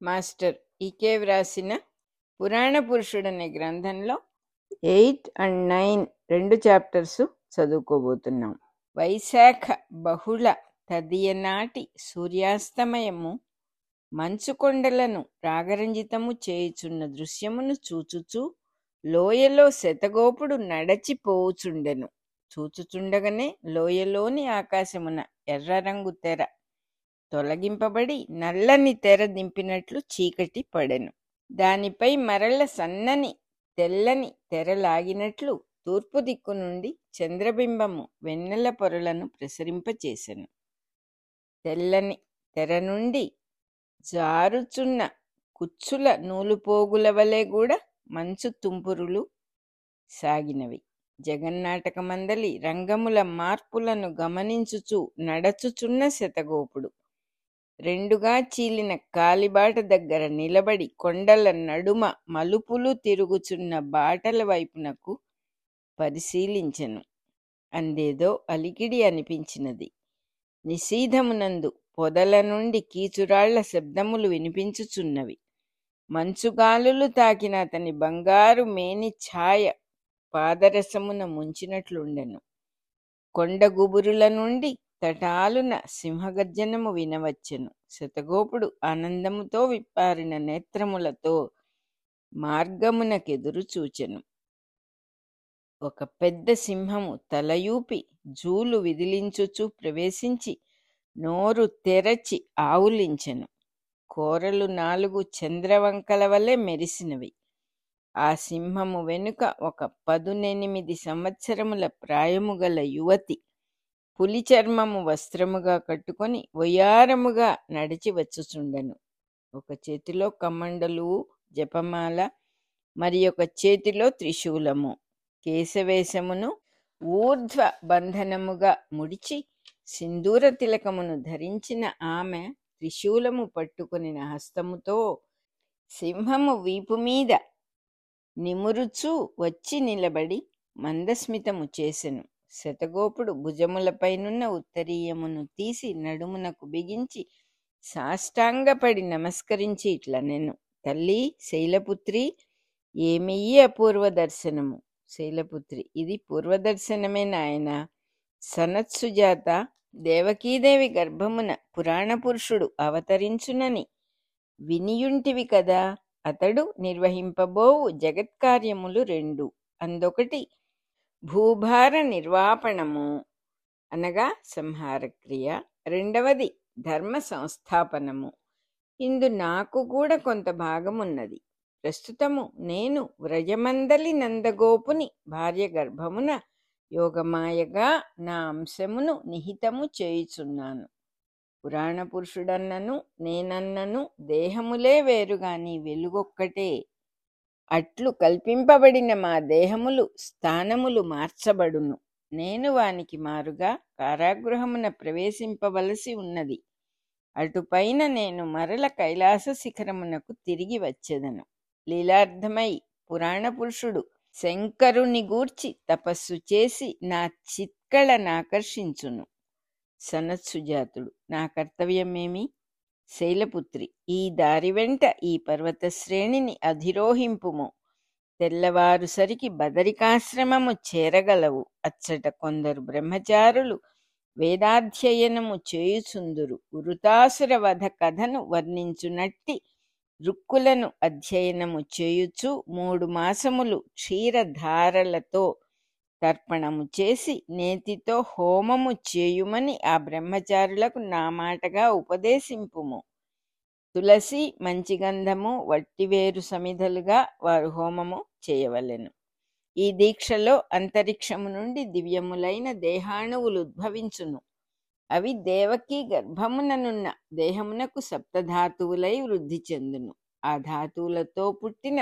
master ఈకే వ్రాసిన పురాణ పురుషుడనే గ్రంథంలో ఎయిట్ అండ్ నైన్ రెండు చాప్టర్స్ చదువుకోబోతున్నాం వైశాఖ బహుళ తదియనాటి సూర్యాస్తమయము మంచు కొండలను రాగరంజితము చేయుచున్న దృశ్యమును చూచుచూ లోయలో శతగోపుడు నడచిపోవుచుండెను చూచుచుండగానే లోయలోని ఆకాశమున ఎర్ర రంగు తెర తొలగింపబడి నల్లని తెర దింపినట్లు చీకటి పడెను దానిపై మరల సన్నని తెల్లని తెర లాగినట్లు తూర్పు దిక్కు నుండి చంద్రబింబము వెన్నెల పొరలను ప్రసరింపచేసెను తెల్లని తెర నుండి జారుచున్న కుచ్చుల నూలుపోగుల వలె కూడా మంచు తుంపురులు సాగినవి జగన్నాటకమందలి రంగముల మార్పులను గమనించుచు నడచుచున్న శతగోపుడు రెండుగా చీలిన కాలిబాట దగ్గర నిలబడి కొండల నడుమ మలుపులు తిరుగుచున్న బాటల వైపునకు పరిశీలించెను అందేదో అలికిడి అనిపించినది నిశీధమునందు పొదల నుండి కీచురాళ్ల శబ్దములు వినిపించుచున్నవి మంచుగాలులు తాకిన అతని బంగారు మేని ఛాయ పాదరసమున ముంచినట్లుండెను కొండ గుబురుల నుండి తటాలున సింహగర్జనము వినవచ్చెను శతగోపుడు ఆనందముతో విప్పారిన నేత్రములతో మార్గమునకెదురు చూచెను ఒక పెద్ద సింహము తలయూపి జూలు విదిలించుచు ప్రవేశించి నోరు తెరచి ఆవులించెను కోరలు నాలుగు చంద్రవంకల వలె మెరిసినవి ఆ సింహము వెనుక ఒక పదునెనిమిది సంవత్సరముల ప్రాయము గల యువతి పులి చర్మము వస్త్రముగా కట్టుకొని వయారముగా నడిచి వచ్చుచుండెను ఒక చేతిలో కమండలు జపమాల మరి ఒక చేతిలో త్రిశూలము కేశవేశమును ఊర్ధ్వ బంధనముగా ముడిచి సింధూర తిలకమును ధరించిన ఆమె త్రిశూలము పట్టుకుని హస్తముతో సింహము వీపు మీద నిమురుచూ వచ్చి నిలబడి మందస్మితము చేసెను శతగోపుడు భుజములపైనున్న ఉత్తరీయమును తీసి నడుమునకు బిగించి సాష్టాంగపడి నమస్కరించి ఇట్లా నేను తల్లి శైలపుత్రి ఏమియ్యి అపూర్వ దర్శనము శైలపుత్రి ఇది పూర్వదర్శనమే నాయన సనత్సుజాత దేవకీదేవి గర్భమున పురాణ పురుషుడు అవతరించునని వినియుంటివి కదా అతడు నిర్వహింపబోవు జగత్కార్యములు రెండు అందొకటి భూభార నిర్వాపణము అనగా సంహారక్రియ రెండవది ధర్మ సంస్థాపనము ఇందు నాకు కూడా కొంత భాగమున్నది ప్రస్తుతము నేను వ్రజమందలి నందగోపుని భార్య గర్భమున యోగమాయగా నా అంశమును నిహితము చేయుచున్నాను పురాణ పురుషుడన్నను నేనన్నను దేహములే వేరుగాని వెలుగొక్కటే అట్లు కల్పింపబడిన మా దేహములు స్థానములు మార్చబడును నేను వానికి మారుగా కారాగృహమున ప్రవేశింపవలసి ఉన్నది అటుపైన నేను మరల కైలాస శిఖరమునకు తిరిగి వచ్చేదను లీలార్థమై పురాణ పురుషుడు శంకరుని గూర్చి తపస్సు చేసి నా చిత్కళనాకర్షించును సనత్సుజాతుడు నా కర్తవ్యమేమి శైలపుత్రి ఈ దారి వెంట ఈ పర్వత శ్రేణిని అధిరోహింపుము తెల్లవారుసరికి బదరికాశ్రమము చేరగలవు అచ్చట కొందరు బ్రహ్మచారులు వేదాధ్యయనము చేయుచుందురు వృతాసుర వధ కథను వర్ణించునట్టి రుక్కులను అధ్యయనము చేయుచు మూడు మాసములు క్షీరధారలతో తర్పణము చేసి నేతితో హోమము చేయుమని ఆ బ్రహ్మచారులకు నా మాటగా ఉపదేశింపుము తులసి మంచిగంధము వట్టివేరు సమిధలుగా వారు హోమము చేయవలెను ఈ దీక్షలో అంతరిక్షము నుండి దివ్యములైన దేహాణువులు ఉద్భవించును అవి దేవకి గర్భముననున్న దేహమునకు సప్తధాతువులై వృద్ధి చెందును ఆ ధాతువులతో పుట్టిన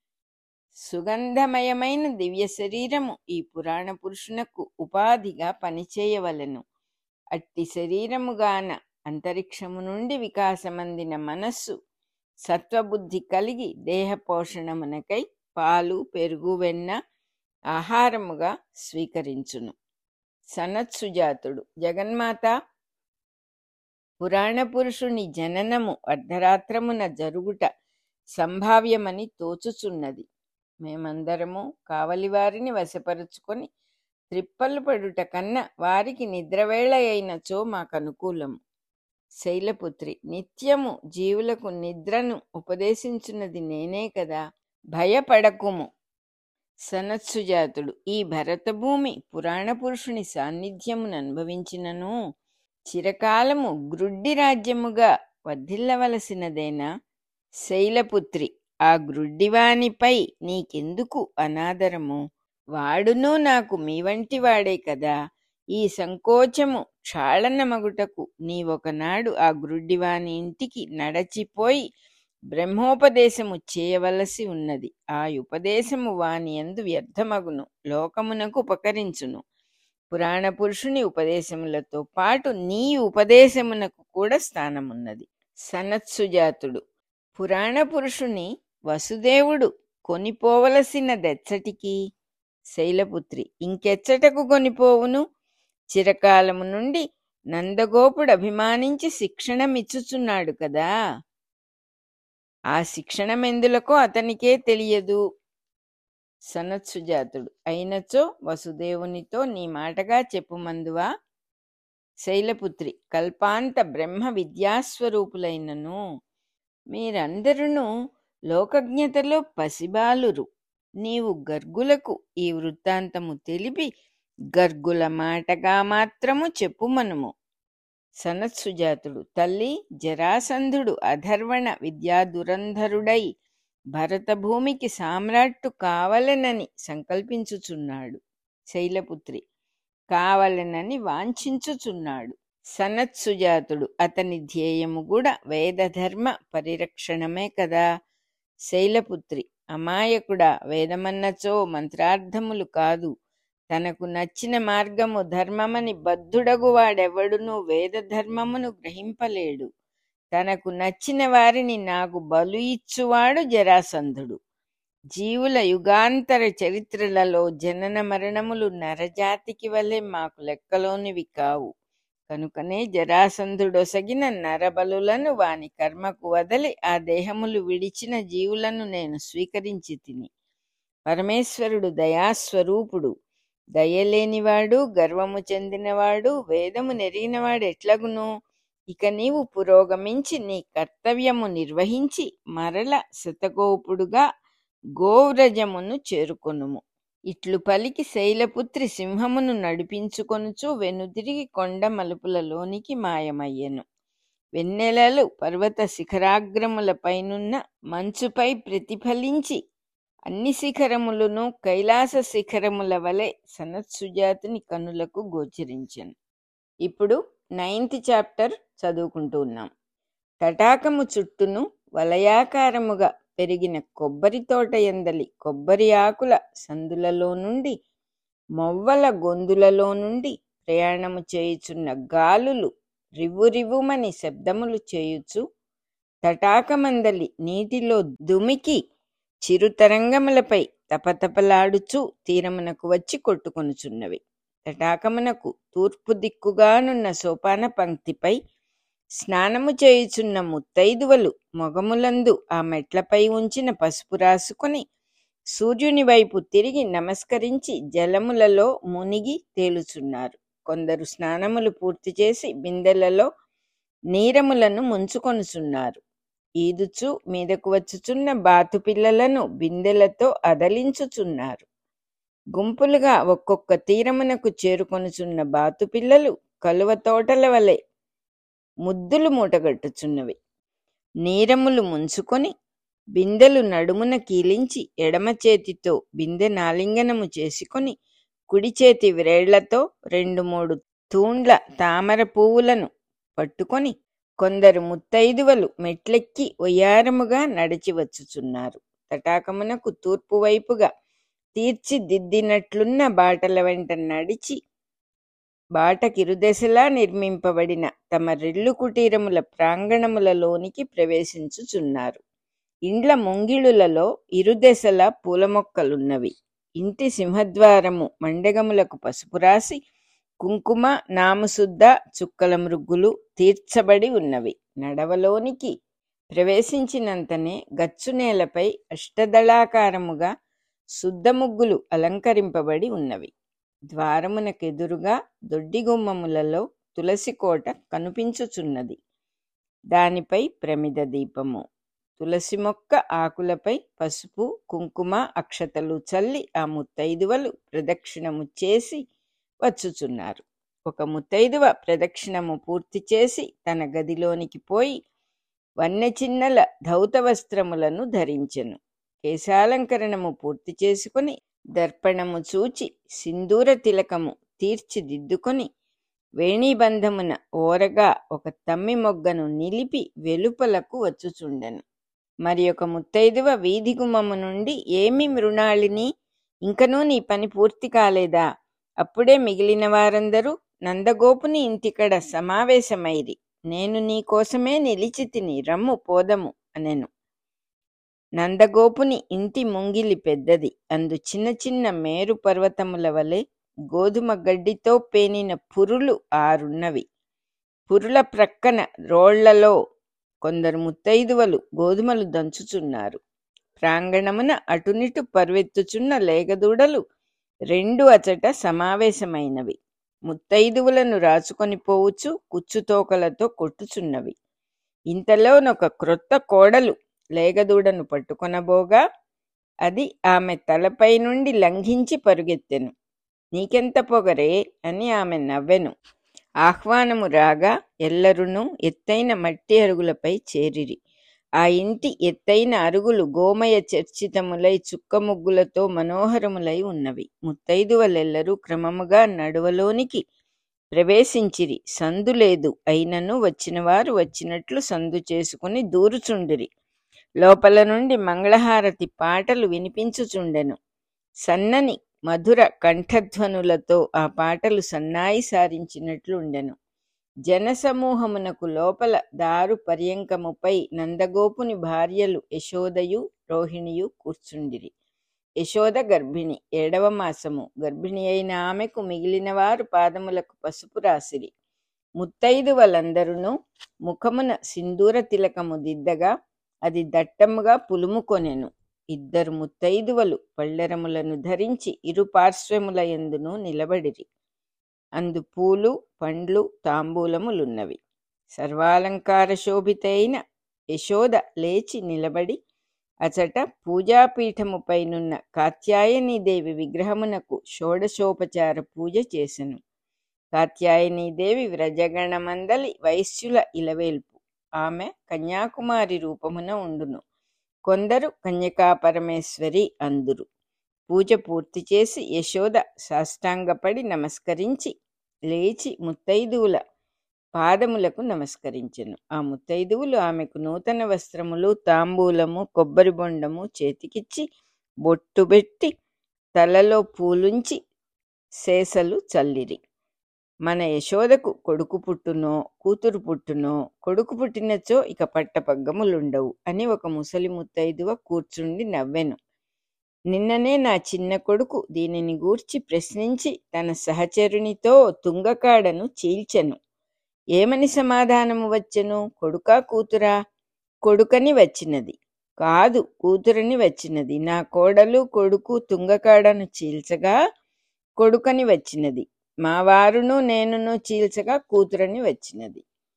సుగంధమయమైన దివ్య శరీరము ఈ పురాణ పురుషునకు ఉపాధిగా పనిచేయవలెను అట్టి శరీరముగాన అంతరిక్షము నుండి వికాసమందిన మనస్సు సత్వబుద్ధి కలిగి దేహ పోషణమునకై పాలు పెరుగు వెన్న ఆహారముగా స్వీకరించును సనత్సుజాతుడు జగన్మాత పురాణ పురుషుని జననము అర్ధరాత్రమున జరుగుట సంభావ్యమని తోచుచున్నది మేమందరము కావలివారిని వశపరుచుకొని త్రిప్పలు పడుట కన్నా వారికి నిద్రవేళ అయినచో మాకనుకూలము శైలపుత్రి నిత్యము జీవులకు నిద్రను ఉపదేశించున్నది నేనే కదా భయపడకుము సనత్సుజాతుడు ఈ భరతభూమి పురాణ పురుషుని సాన్నిధ్యమును అనుభవించినను చిరకాలము గ్రుడ్డి రాజ్యముగా వర్ధిల్లవలసినదేనా శైలపుత్రి ఆ గ్రుడ్డివానిపై నీకెందుకు అనాదరము వాడును నాకు మీ వంటి వాడే కదా ఈ సంకోచము క్షాళనమగుటకు నీవొకనాడు ఆ గ్రుడ్డివాని ఇంటికి నడచిపోయి బ్రహ్మోపదేశము చేయవలసి ఉన్నది ఆ ఉపదేశము వాని ఎందు వ్యర్థమగును లోకమునకు ఉపకరించును పురాణ పురుషుని ఉపదేశములతో పాటు నీ ఉపదేశమునకు కూడా స్థానమున్నది సనత్సుజాతుడు పురాణ పురుషుని వసుదేవుడు కొనిపోవలసినదెచ్చటికి శైలపుత్రి ఇంకెచ్చటకు కొనిపోవును చిరకాలము నుండి నందగోపుడు అభిమానించి శిక్షణమిచ్చుచున్నాడు కదా ఆ శిక్షణమెందులకో అతనికే తెలియదు సనత్సుజాతుడు అయినచో వసుదేవునితో నీ మాటగా చెప్పుమందువా శైలపుత్రి కల్పాంత బ్రహ్మ విద్యాస్వరూపులైనను మీరందరూ లోకజ్ఞతలో పసిబాలురు నీవు గర్గులకు ఈ వృత్తాంతము తెలిపి గర్గుల మాటగా మాత్రము చెప్పుమనుము సనత్సుజాతుడు తల్లి జరాసంధుడు అధర్వణ విద్యాదురంధరుడై భరతభూమికి సామ్రాట్టు కావలెనని సంకల్పించుచున్నాడు శైలపుత్రి కావలెనని వాంఛించుచున్నాడు సనత్సుజాతుడు అతని ధ్యేయము కూడా వేదధర్మ పరిరక్షణమే కదా శైలపుత్రి అమాయకుడా వేదమన్నచో మంత్రార్థములు కాదు తనకు నచ్చిన మార్గము ధర్మమని బద్ధుడగు వాడెవడునూ వేద ధర్మమును గ్రహింపలేడు తనకు నచ్చిన వారిని నాకు బలు ఇచ్చువాడు జరాసంధుడు జీవుల యుగాంతర చరిత్రలలో జనన మరణములు నరజాతికి వలె మాకు లెక్కలోనివి కావు కనుకనే జరాసంధుడొసగిన నరబలులను వాని కర్మకు వదలి ఆ దేహములు విడిచిన జీవులను నేను స్వీకరించి తిని పరమేశ్వరుడు దయాస్వరూపుడు దయలేనివాడు గర్వము చెందినవాడు వేదము నెరిగినవాడు ఎట్లగును ఇక నీవు పురోగమించి నీ కర్తవ్యము నిర్వహించి మరల శతగోపుడుగా గోవ్రజమును చేరుకొనుము ఇట్లు పలికి శైలపుత్రి సింహమును నడిపించుకొనుచు వెనుదిరిగి కొండ మలుపులలోనికి మాయమయ్యెను వెన్నెలలు పర్వత శిఖరాగ్రములపైనున్న మంచుపై ప్రతిఫలించి అన్ని శిఖరములను కైలాస శిఖరముల వలె సనత్సుజాతుని కనులకు గోచరించెను ఇప్పుడు నైన్త్ చాప్టర్ చదువుకుంటూ ఉన్నాం తటాకము చుట్టూను వలయాకారముగా పెరిగిన కొబ్బరి తోట ఎందలి కొబ్బరి ఆకుల సందులలో నుండి మొవ్వల గొంతులలో నుండి ప్రయాణము చేయుచున్న గాలులు రివ్వు రివ్వుమని శబ్దములు చేయుచు తటాకమందలి నీటిలో దుమికి చిరుతరంగములపై తపతపలాడుచు తీరమునకు వచ్చి కొట్టుకొనుచున్నవి తటాకమునకు తూర్పు దిక్కుగానున్న సోపాన పంక్తిపై స్నానము చేయుచున్న ముత్తైదువలు మొగములందు ఆ మెట్లపై ఉంచిన పసుపు రాసుకొని సూర్యుని వైపు తిరిగి నమస్కరించి జలములలో మునిగి తేలుచున్నారు కొందరు స్నానములు పూర్తి చేసి బిందెలలో నీరములను ముంచుకొనుచున్నారు ఈదుచు మీదకు వచ్చుచున్న బాతు పిల్లలను బిందెలతో అదలించుచున్నారు గుంపులుగా ఒక్కొక్క తీరమునకు చేరుకొనుచున్న బాతు పిల్లలు కలువ తోటల వలె ముద్దులు మూటగట్టుచున్నవి నీరములు ముంచుకొని బిందెలు నడుమున కీలించి ఎడమ చేతితో బిందె నాలింగనము చేసుకొని కుడి చేతి వ్రేళ్లతో రెండు మూడు తూండ్ల తామర పువ్వులను పట్టుకొని కొందరు ముత్తైదువలు మెట్లెక్కి ఒయ్యారముగా నడిచి వచ్చుచున్నారు తటాకమునకు తూర్పు వైపుగా తీర్చిదిద్దినట్లున్న బాటల వెంట నడిచి బాటకిరుదెసలా నిర్మింపబడిన తమ రెల్లు కుటీరముల ప్రాంగణములలోనికి ప్రవేశించుచున్నారు ఇండ్ల ముంగిళులలో ఇరుదెసల పూల మొక్కలున్నవి ఇంటి సింహద్వారము మండగములకు పసుపు రాసి కుంకుమ నామశుద్ధ చుక్కల మృగ్గులు తీర్చబడి ఉన్నవి నడవలోనికి ప్రవేశించినంతనే గచ్చు నేలపై అష్టదళాకారముగా శుద్ధ ముగ్గులు అలంకరింపబడి ఉన్నవి ద్వారమునకెదురుగా దొడ్డి గుమ్మములలో తులసి కోట కనిపించుచున్నది దానిపై ప్రమిద దీపము తులసి మొక్క ఆకులపై పసుపు కుంకుమ అక్షతలు చల్లి ఆ ముత్తైదువలు ప్రదక్షిణము చేసి వచ్చుచున్నారు ఒక ముత్తైదువ ప్రదక్షిణము పూర్తి చేసి తన గదిలోనికి పోయి వన్నె చిన్నల ధౌత వస్త్రములను ధరించెను కేశాలంకరణము పూర్తి చేసుకుని దర్పణము చూచి సింధూర తిలకము తీర్చిదిద్దుకొని వేణీబంధమున ఓరగా ఒక తమ్మి మొగ్గను నిలిపి వెలుపలకు వచ్చుచుండెను మరి ఒక ముత్తైదువ వీధి గుమ్మము నుండి ఏమి మృణాళిని ఇంకనూ నీ పని పూర్తి కాలేదా అప్పుడే మిగిలిన వారందరూ నందగోపుని ఇంటికడ సమావేశమైరి నేను నీ కోసమే నిలిచి తిని రమ్ము పోదము అనెను నందగోపుని ఇంటి ముంగిలి పెద్దది అందు చిన్న చిన్న మేరు పర్వతముల వలె గోధుమ గడ్డితో పేనిన పురులు ఆరున్నవి పురుల ప్రక్కన రోళ్లలో కొందరు ముత్తైదువలు గోధుమలు దంచుచున్నారు ప్రాంగణమున అటునిటు పరువెత్తుచున్న లేగదూడలు రెండు అచట సమావేశమైనవి ముత్తైదువులను రాచుకొని పోవచ్చు కుచ్చుతోకలతో కొట్టుచున్నవి ఇంతలోనొక క్రొత్త కోడలు లేగదూడను పట్టుకొనబోగా అది ఆమె తలపై నుండి లంఘించి పరుగెత్తెను నీకెంత పొగరే అని ఆమె నవ్వెను ఆహ్వానము రాగా ఎల్లరునూ ఎత్తైన మట్టి అరుగులపై చేరిరి ఆ ఇంటి ఎత్తైన అరుగులు గోమయ చర్చితములై చుక్క ముగ్గులతో మనోహరములై ఉన్నవి ముత్తైదువలెల్లరూ క్రమముగా నడువలోనికి ప్రవేశించిరి సందు లేదు అయినను వచ్చినవారు వచ్చినట్లు సందు చేసుకుని దూరుచుండిరి లోపల నుండి మంగళహారతి పాటలు వినిపించుచుండెను సన్నని మధుర కంఠధ్వనులతో ఆ పాటలు సన్నాయి సారించినట్లు ఉండెను జనసమూహమునకు లోపల దారు పర్యంకముపై నందగోపుని భార్యలు యశోదయు రోహిణియు కూర్చుండిరి యశోద గర్భిణి ఏడవ మాసము గర్భిణి అయిన ఆమెకు మిగిలిన వారు పాదములకు పసుపు రాసిరి ముత్తైదువలందరూ ముఖమున సింధూర తిలకము దిద్దగా అది దట్టముగా పులుముకొనెను ఇద్దరు ముత్తైదువలు పళ్ళెరములను ధరించి ఇరు పార్శ్వముల ఎందును నిలబడిరి అందు పూలు పండ్లు తాంబూలములున్నవి సర్వాలంకార శోభితైన యశోద లేచి నిలబడి అచట పూజాపీఠముపైనున్న కాత్యాయనీదేవి విగ్రహమునకు షోడశోపచార పూజ చేసెను కాత్యాయనీదేవి వ్రజగణమందలి వైశ్యుల ఇలవేల్పు ఆమె కన్యాకుమారి రూపమున ఉండును కొందరు కన్యకాపరమేశ్వరి అందురు పూజ పూర్తి చేసి యశోద సాష్టాంగపడి నమస్కరించి లేచి ముత్తైదువుల పాదములకు నమస్కరించెను ఆ ముత్తైదువులు ఆమెకు నూతన వస్త్రములు తాంబూలము కొబ్బరి బొండము చేతికిచ్చి బొట్టు పెట్టి తలలో పూలుంచి శేషలు చల్లిరి మన యశోదకు కొడుకు పుట్టునో కూతురు పుట్టునో కొడుకు పుట్టినచో ఇక పట్టపగ్గములుండవు అని ఒక ముసలి ముత్తైదువ కూర్చుండి నవ్వెను నిన్ననే నా చిన్న కొడుకు దీనిని గూర్చి ప్రశ్నించి తన సహచరునితో తుంగకాడను చీల్చెను ఏమని సమాధానము వచ్చెను కొడుకా కూతురా కొడుకని వచ్చినది కాదు కూతురని వచ్చినది నా కోడలు కొడుకు తుంగకాడను చీల్చగా కొడుకని వచ్చినది మా వారును నేనును చీల్చగా కూతురని వచ్చినది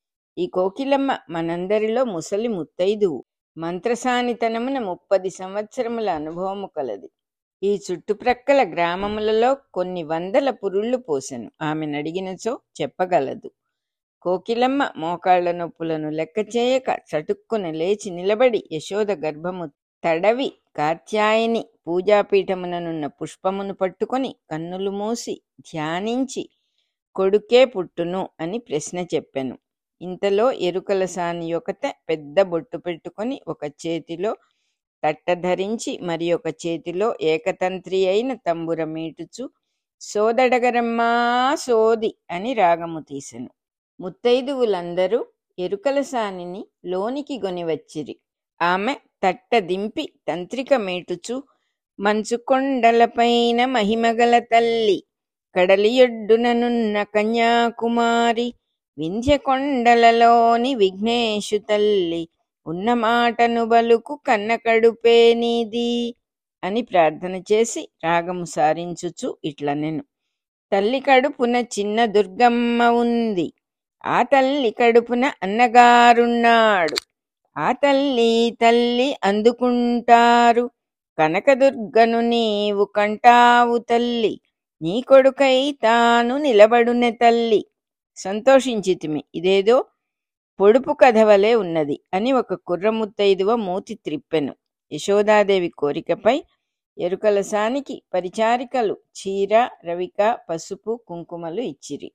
ఈ కోకిలమ్మ మనందరిలో ముసలి ముత్తైదువు మంత్రసానితనమున ముప్పది సంవత్సరముల అనుభవము కలది ఈ చుట్టుప్రక్కల గ్రామములలో కొన్ని వందల పురుళ్ళు పోసెను ఆమెను అడిగినచో చెప్పగలదు కోకిలమ్మ మోకాళ్ల నొప్పులను లెక్క చేయక చటుక్కున లేచి నిలబడి యశోద గర్భము తడవి కాత్యాయని పూజాపీఠముననున్న పుష్పమును పట్టుకొని కన్నులు మూసి ధ్యానించి కొడుకే పుట్టును అని ప్రశ్న చెప్పెను ఇంతలో ఎరుకల సాని ఒకత పెద్ద బొట్టు పెట్టుకొని ఒక చేతిలో తట్ట ధరించి మరి ఒక చేతిలో ఏకతంత్రి అయిన తంబుర మీటుచు సోదడగరమ్మా సోది అని రాగము తీసెను ముత్తైదువులందరూ ఎరుకల సానిని లోనికి గొనివచ్చిరి ఆమె తట్ట దింపి తంత్రిక మేటుచు మంచుకొండలపైన మహిమగల తల్లి కడలియొడ్డుననున్న కన్యాకుమారి వింధ్య కొండలలోని విఘ్నేశు తల్లి ఉన్న మాటను బలుకు కన్న కడుపే నీది అని ప్రార్థన చేసి రాగము సారించుచు ఇట్లనెను తల్లి కడుపున చిన్న దుర్గమ్మ ఉంది ఆ తల్లి కడుపున అన్నగారున్నాడు ఆ తల్లి తల్లి అందుకుంటారు కనకదుర్గను నీవు కంటావు తల్లి నీ కొడుకై తాను నిలబడునె తల్లి సంతోషించితిమి ఇదేదో పొడుపు కథ వలె ఉన్నది అని ఒక కుర్రముత్తైదువ మూతి త్రిప్పెను యశోదాదేవి కోరికపై ఎరుకలసానికి పరిచారికలు చీర రవిక పసుపు కుంకుమలు ఇచ్చిరి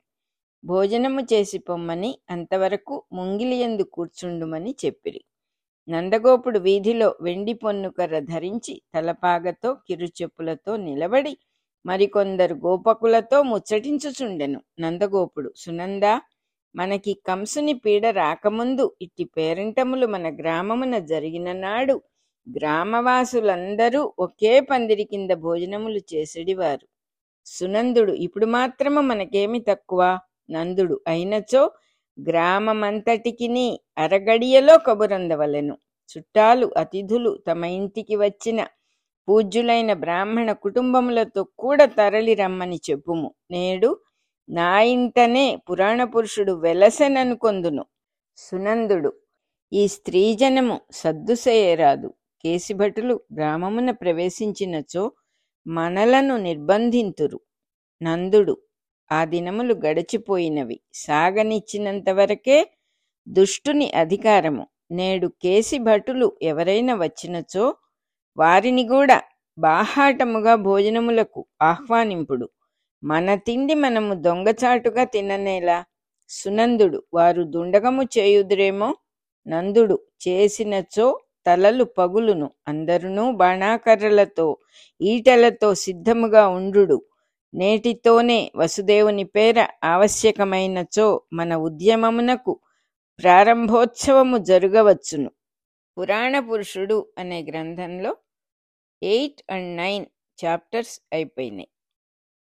భోజనము చేసి పొమ్మని అంతవరకు ముంగిలియందు కూర్చుండుమని చెప్పిరి నందగోపుడు వీధిలో వెండి పొన్నుకర్ర ధరించి తలపాగతో కిరుచెప్పులతో నిలబడి మరికొందరు గోపకులతో ముచ్చటించుచుండెను నందగోపుడు సునంద మనకి కంసుని పీడ రాకముందు ఇట్టి పేరంటములు మన గ్రామమున జరిగిన నాడు గ్రామవాసులందరూ ఒకే పందిరి కింద భోజనములు చేసేడివారు సునందుడు ఇప్పుడు మాత్రము మనకేమి తక్కువ నందుడు అయినచో గ్రామమంతటికిని అరగడియలో కబురందవలెను చుట్టాలు అతిథులు తమ ఇంటికి వచ్చిన పూజ్యులైన బ్రాహ్మణ కుటుంబములతో కూడా తరలి రమ్మని చెప్పుము నేడు నా ఇంటనే పురాణ పురుషుడు వెలసెననుకొందును సునందుడు ఈ స్త్రీజనము సద్దుసేయరాదు కేసిభటులు గ్రామమున ప్రవేశించినచో మనలను నిర్బంధింతురు నందుడు ఆ దినములు గడిచిపోయినవి సాగనిచ్చినంత వరకే దుష్టుని అధికారము నేడు కేసి భటులు ఎవరైనా వచ్చినచో వారిని కూడా బాహాటముగా భోజనములకు ఆహ్వానింపుడు మన తిండి మనము దొంగచాటుగా తిననేలా సునందుడు వారు దుండగము చేయుదురేమో నందుడు చేసినచో తలలు పగులును అందరునూ బాణాకర్రలతో ఈటలతో సిద్ధముగా ఉండుడు నేటితోనే వసుదేవుని పేర ఆవశ్యకమైనచో మన ఉద్యమమునకు ప్రారంభోత్సవము జరగవచ్చును పురాణ పురుషుడు అనే గ్రంథంలో ఎయిట్ అండ్ నైన్ చాప్టర్స్ అయిపోయినాయి